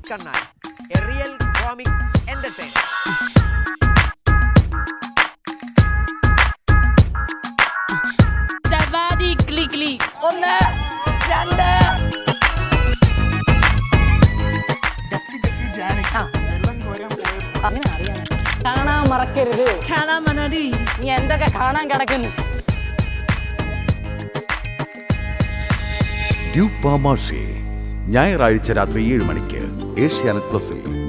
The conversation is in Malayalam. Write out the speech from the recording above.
കണ്ണാൻ എ റിയൽ കോമിക് എന്റർടൈനർ സവാദി ക്ലി ക്ലി ഒന്ന് രണ്ട് അങ്ങനെ അറിയാം കാണാൻ മറക്കരുത് കാണാൻ മനോടി നീ എന്തൊക്കെ കാണാൻ കിടക്കുന്നു ഡ്യൂപ്പാ മാഷേ ഞായറാഴ്ച രാത്രി ഏഴ് മണിക്ക് ഏഷ്യാനെറ്റ് പ്ലസിൽ